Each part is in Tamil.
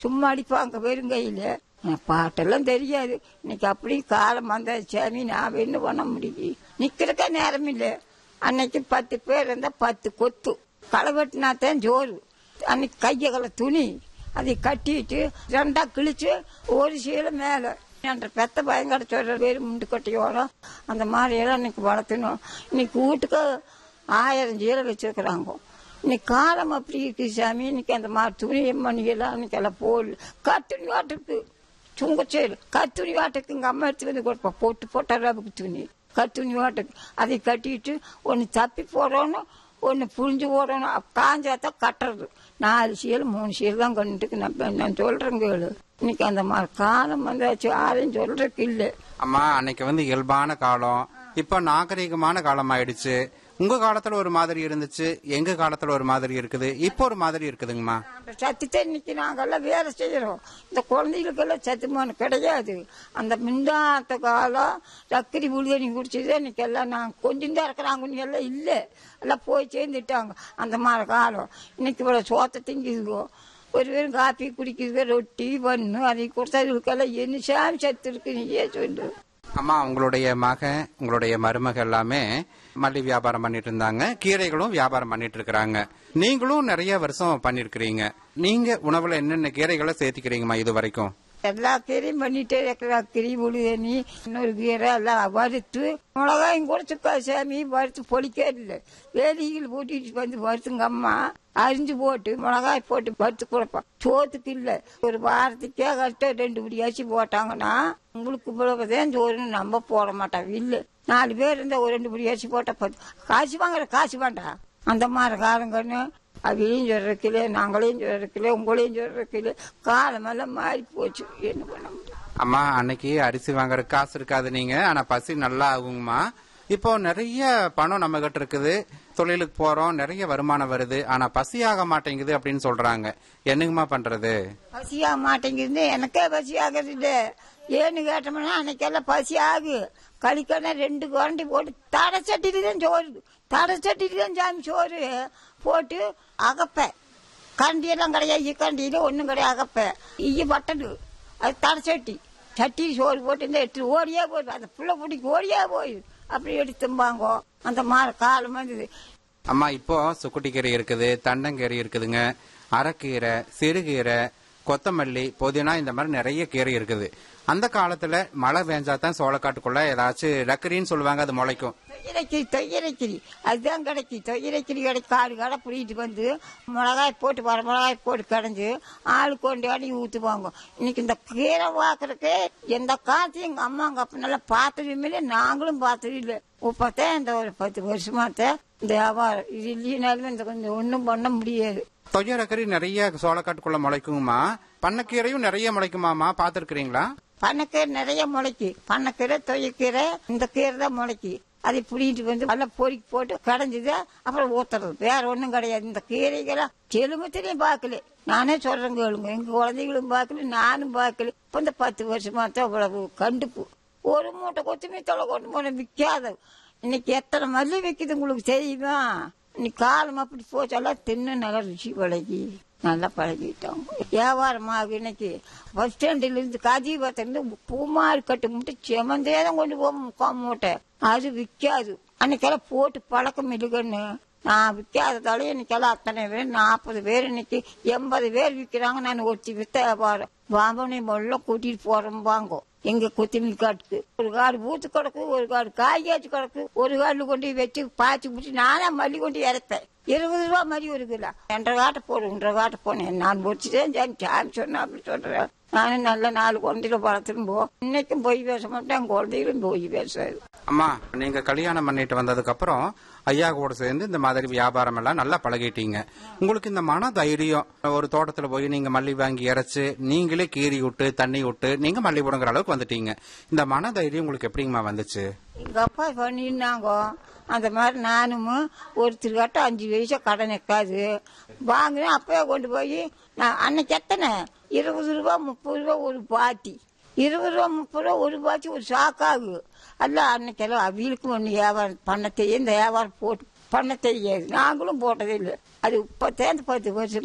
சும்மா அடிப்பாங்க வெறுங்கையில எனக்கு பாட்டெல்லாம் தெரியாது இன்னைக்கு அப்படி காலம் வந்த சாமி நான் என்ன பண்ண முடியும் நிக்கிறக்க நேரம் இல்ல அன்னைக்கு பத்து பேர் இருந்தா பத்து கொத்து களை வெட்டினா தான் ஜோறு அன்னைக்கு கையகல துணி அதை கட்டிட்டு ரெண்டா கிழிச்சு ஒரு சீலை மேல என்ற பெத்த பயங்கர சொல்ற பேர் முண்டு கட்டியோட அந்த மாதிரி எல்லாம் இன்னைக்கு வளர்த்தணும் இன்னைக்கு வீட்டுக்கு ஆயிரம் சீலை வச்சிருக்கிறாங்க இன்னைக்கு காலம் அப்படி இருக்கு சாமி இன்னைக்கு அந்த மாதிரி துணி மணியெல்லாம் இன்னைக்கு எல்லாம் போடல கத்துணி வாட்டுக்கு சுங்கச்சேரு கத்துணி வாட்டுக்கு எங்க அம்மா எடுத்து வந்து கொடுப்பா போட்டு போட்ட ரவுக்கு துணி கத்துணி வாட்டுக்கு அதை கட்டிட்டு ஒன்று தப்பி போடணும் ஒன்று புரிஞ்சு போடணும் அப்ப காஞ்சாதான் கட்டுறது நாலு சீல் மூணு சீல் தான் கொண்டுட்டு நான் நான் சொல்றேன் கேளு இன்னைக்கு அந்த மாதிரி காலம் வந்தாச்சு யாரையும் சொல்றதுக்கு இல்லை அம்மா அன்னைக்கு வந்து இயல்பான காலம் இப்ப நாகரீகமான காலம் ஆயிடுச்சு உங்க காலத்துல ஒரு மாதிரி இருந்துச்சு எங்க காலத்துல ஒரு மாதிரி இருக்குது இப்போ ஒரு மாதிரி இருக்குதுங்கம்மா அந்த சத்துத்தை இன்னைக்கு நாங்கெல்லாம் வேலை செய்யறோம் இந்த குழந்தைகளுக்கெல்லாம் சத்துமானு கிடையாது அந்த மின்தாத்த காலம் சக்கரி புளிதண்ணி குடிச்சது இன்னைக்கு எல்லாம் நான் கொஞ்சம் தான் இருக்கிறாங்க எல்லாம் இல்லை எல்லாம் போய் சேர்ந்துட்டாங்க அந்த மாதிரி காலம் இன்னைக்கு இவ்வளோ சோத்தை திங்குதுங்கோ ஒரு பேரும் காப்பி குடிக்குதுங்க ரொட்டி பண்ணு அதை கொடுத்ததுக்கெல்லாம் என்ன சாமி சத்து இருக்கு நீயே சொல்லு அம்மா உங்களுடைய மகன் உங்களுடைய மருமக எல்லாமே மல்லி வியாபாரம் பண்ணிட்டு இருந்தாங்க கீரைகளும் வியாபாரம் பண்ணிட்டு இருக்கிறாங்க நீங்களும் நிறைய வருஷம் பண்ணிருக்கிறீங்க நீங்க உணவுல என்னென்ன கீரைகளை சேர்த்துக்கிறீங்கம்மா இது வரைக்கும் எல்லா கீரையும் பண்ணிட்டே இருக்கிறா கீரை உளுதண்ணி இன்னொரு கீரை எல்லாம் வறுத்து மிளகாயும் குறைச்சுக்கா சாமி வறுத்து பொடிக்க இல்லை வேலிகள் போட்டிட்டு வந்து வறுத்துங்க அம்மா அரிஞ்சு போட்டு மிளகாய் போட்டு வறுத்து கொடுப்போம் சோத்துக்கு இல்லை ஒரு வாரத்துக்கே கரெக்டாக ரெண்டு பிடி அரிசி போட்டாங்கன்னா உங்களுக்கு இவ்வளவுதான் சோறுன்னு நம்ம போட மாட்டோம் இல்லை நாலு பேர் இருந்தா ஒரு ரெண்டு பிடி அரிசி போட்டா பத்து காசு வாங்குற காசு வேண்டாம் அந்த மாதிரி காலங்கன்னு அவையும் சொல்றதுல நாங்களையும் சொல்றதுல உங்களையும் சொல்றதுல காலமெல்லாம் மாறி போச்சு என்ன பண்ண முடியும் அம்மா அன்னைக்கு அரிசி வாங்குற காசு இருக்காது நீங்க ஆனா பசி நல்லா ஆகுங்கம்மா இப்போ நிறைய பணம் நம்ம கிட்ட இருக்குது தொழிலுக்கு போறோம் நிறைய வருமானம் வருது ஆனா பசி ஆக மாட்டேங்குது அப்படின்னு சொல்றாங்க என்னங்கம்மா பண்றது பசியாக மாட்டேங்குது எனக்கே பசி ஆகுது இல்ல ஏன்னு கேட்டோம்னா அன்னைக்கெல்லாம் பசி ஆகு கழிக்கணும் ரெண்டு குரண்டி போட்டு தடை சட்டிட்டு தான் சோறு தடை சட்டிட்டு தான் சாமி சோறு போட்டு அகப்பேன் கரண்டியெல்லாம் கிடையாது ஈ கரண்டியில ஒன்றும் கிடையாது அகப்பேன் ஈய பட்டடு அது தடை சட்டி சட்டி சோறு போட்டு இருந்தா எடுத்து ஓடியே போயிடும் அந்த புள்ள பிடிக்கு ஓடியே போயிடும் அப்படி எடுத்து திம்பாங்க அந்த மாதிரி காலம் வந்தது அம்மா இப்போ சுக்குட்டி கீரை இருக்குது தண்டங்கீரை இருக்குதுங்க அரைக்கீரை சிறுகீரை கொத்தமல்லி புதினா இந்த மாதிரி நிறைய கீரை இருக்குது அந்த காலத்துல மழை பெஞ்சா தான் சோளக்காட்டுக்குள்ள ஏதாச்சும் லக்கரின்னு சொல்லுவாங்க அது முளைக்கும் தொய்யரைக்கிரி தொய்யரைக்கிரி அதுதான் கிடைக்கி தொய்யரைக்கிரி கிடை காடு கடை பிடிக்கிட்டு வந்து மிளகாய் போட்டு வர மிளகாய் போட்டு கடைஞ்சு ஆளு கொண்டு அடி ஊற்றுவாங்க இன்னைக்கு இந்த கீரை பார்க்கறதுக்கு எந்த காலத்தையும் எங்கள் அம்மா அங்கே அப்போ நல்லா பார்த்ததுமே இல்லை நாங்களும் பார்த்தது இல்லை இப்போத்தான் இந்த ஒரு பத்து வருஷமாத்தான் இந்த வியாபாரம் இது இல்லைனாலுமே இந்த கொஞ்சம் ஒன்றும் பண்ண முடியாது தொய்யரக்கறி நிறைய சோளக்காட்டுக்குள்ள முளைக்குங்கம்மா பண்ணக்கீரையும் நிறைய முளைக்குமாமா பாத்துருக்கீங்களா பண்ணக்கீரை நிறைய முளைக்கு பண்ணக்கீரை தொய்யக்கீரை இந்த கீரை தான் முளைக்கு அதை பிடிக்கிட்டு வந்து நல்லா பொறுக்கி போட்டு கடைஞ்சது அப்புறம் ஊத்துறது வேற ஒண்ணும் கிடையாது இந்த கீரைகளாம் எலும்பத்திலையும் பார்க்கல நானே சொல்றேன் கேளுங்க எங்க குழந்தைகளும் பார்க்கல நானும் பார்க்கல இப்ப இந்த பத்து வருஷமா தான் இவ்வளவு கண்டுப்பு ஒரு மூட்டை கொத்தமல்லி தலை கொண்டு போன விற்காத இன்னைக்கு எத்தனை மல்லி விற்குது உங்களுக்கு தெரியுமா இன்னைக்கு காலம் அப்படி போச்செல்லாம் தின்னு நல்லா ருசி பழகி நல்லா பழகிட்டோம் வியாபாரமாக இன்னைக்கு பஸ் ஸ்டாண்டில் இருந்து காஜிபுரத்துல பூமாரி கட்டு முட்டை செமந்தே தான் கொண்டு போவோம் முக்கால் மூட்டை அது விற்காது அன்னைக்கெல்லாம் போட்டு பழக்கம் இல்லைன்னு நான் விற்காததால இன்னைக்கெல்லாம் அத்தனை பேர் நாற்பது பேர் இன்னைக்கு எண்பது பேர் விற்கிறாங்க நான் ஒருத்தி வித்த வியாபாரம் வாம்பனை மொல்ல கூட்டிட்டு போறோம் வாங்கோ எங்க கொத்தமல்லி காட்டுக்கு ஒரு காடு பூத்து கிடக்கு ஒரு காடு காய்காய்ச்சி கிடக்கு ஒரு காடுல கொண்டு போய் வச்சு பாய்ச்சி பிடிச்சி நானா மல்லி கொண்டு இறப்பேன் இருபது ரூபா மாதிரி ஒரு கிலோ ரெண்டரை காட்டை போடு ஒன்றரை காட்டை போனேன் நான் முடிச்சுட்டேன் சாமி சாமி சொன்னா அப்படி சொல்றேன் நானும் நல்ல நாலு குழந்தைல பழத்துன்னு போ இன்னைக்கும் பொய் பேச மாட்டேன் குழந்தைகளும் பொய் பேசாது அம்மா நீங்க கல்யாணம் பண்ணிட்டு வந்ததுக்கு அப்புறம் ஐயா கூட சேர்ந்து இந்த மாதிரி வியாபாரம் எல்லாம் நல்லா பழகிட்டீங்க உங்களுக்கு இந்த மன தைரியம் ஒரு தோட்டத்துல போய் நீங்க மல்லி வாங்கி இறைச்சு நீங்களே கீறி விட்டு தண்ணி விட்டு நீங்க மல்லி புடுங்குற அளவுக்கு வந்துட்டீங்க இந்த மன தைரியம் உங்களுக்கு எப்படிங்கம்மா வந்துச்சு எங்க அப்பா பண்ணிருந்தாங்க அந்த மாதிரி நானும் ஒருத்தர்கிட்ட அஞ்சு வயசா கடன் இருக்காது வாங்கினேன் அப்பவே கொண்டு போய் நான் அன்னைக்கு எத்தனை இருபது ரூபா முப்பது ரூபா ஒரு பாத்தி இருபது ரூபா முப்பது ரூபா ஒரு பாத்தி ஒரு சாக்காகு அல்ல அன்னைக்கெல்லாம் அவியலுக்கு ஒன்று வியாபாரம் பண்ண தெரியும் இந்த வியாபாரம் போட்டு பண்ண தெரியாது நாங்களும் போட்டதே இல்லை அது இப்போ தேர்ந்து பத்து வருஷமா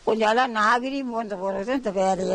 கொஞ்சம் எல்லாம் நாகரிகம் போன்ற பிறகு இந்த வேலையை